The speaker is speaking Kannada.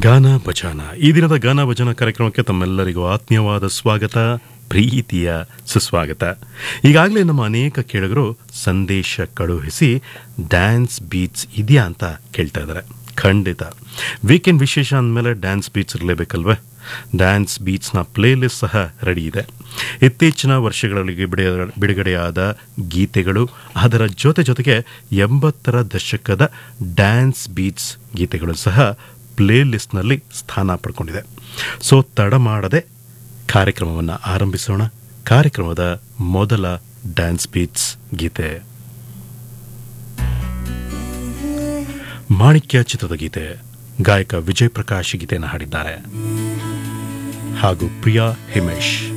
ಗಾನ ಭಜಾನ ಈ ದಿನದ ಗಾನ ಭಜನ ಕಾರ್ಯಕ್ರಮಕ್ಕೆ ತಮ್ಮೆಲ್ಲರಿಗೂ ಆತ್ಮೀಯವಾದ ಸ್ವಾಗತ ಪ್ರೀತಿಯ ಸುಸ್ವಾಗತ ಈಗಾಗಲೇ ನಮ್ಮ ಅನೇಕ ಕೇಳುಗರು ಸಂದೇಶ ಕಳುಹಿಸಿ ಡ್ಯಾನ್ಸ್ ಬೀಟ್ಸ್ ಇದೆಯಾ ಅಂತ ಕೇಳ್ತಾ ಇದ್ದಾರೆ ಖಂಡಿತ ವೀಕೆಂಡ್ ವಿಶೇಷ ಅಂದಮೇಲೆ ಡ್ಯಾನ್ಸ್ ಬೀಟ್ಸ್ ಇರಲೇಬೇಕಲ್ವೇ ಡ್ಯಾನ್ಸ್ ಬೀಟ್ಸ್ನ ಪ್ಲೇಲಿಸ್ಟ್ ಸಹ ರೆಡಿ ಇದೆ ಇತ್ತೀಚಿನ ವರ್ಷಗಳಲ್ಲಿ ಬಿಡುಗಡೆ- ಬಿಡುಗಡೆಯಾದ ಗೀತೆಗಳು ಅದರ ಜೊತೆ ಜೊತೆಗೆ ಎಂಬತ್ತರ ದಶಕದ ಡ್ಯಾನ್ಸ್ ಬೀಟ್ಸ್ ಗೀತೆಗಳು ಸಹ ಪ್ಲೇ ಲಿಸ್ಟ್ನಲ್ಲಿ ಸ್ಥಾನ ಪಡ್ಕೊಂಡಿದೆ ಸೊ ತಡ ಮಾಡದೆ ಕಾರ್ಯಕ್ರಮವನ್ನು ಆರಂಭಿಸೋಣ ಕಾರ್ಯಕ್ರಮದ ಮೊದಲ ಡ್ಯಾನ್ಸ್ ಬೀಟ್ಸ್ ಗೀತೆ ಮಾಣಿಕ್ಯ ಚಿತ್ರದ ಗೀತೆ ಗಾಯಕ ವಿಜಯ್ ಪ್ರಕಾಶ್ ಗೀತೆಯನ್ನು ಹಾಡಿದ್ದಾರೆ ಹಾಗೂ ಪ್ರಿಯಾ ಹಿಮೇಶ್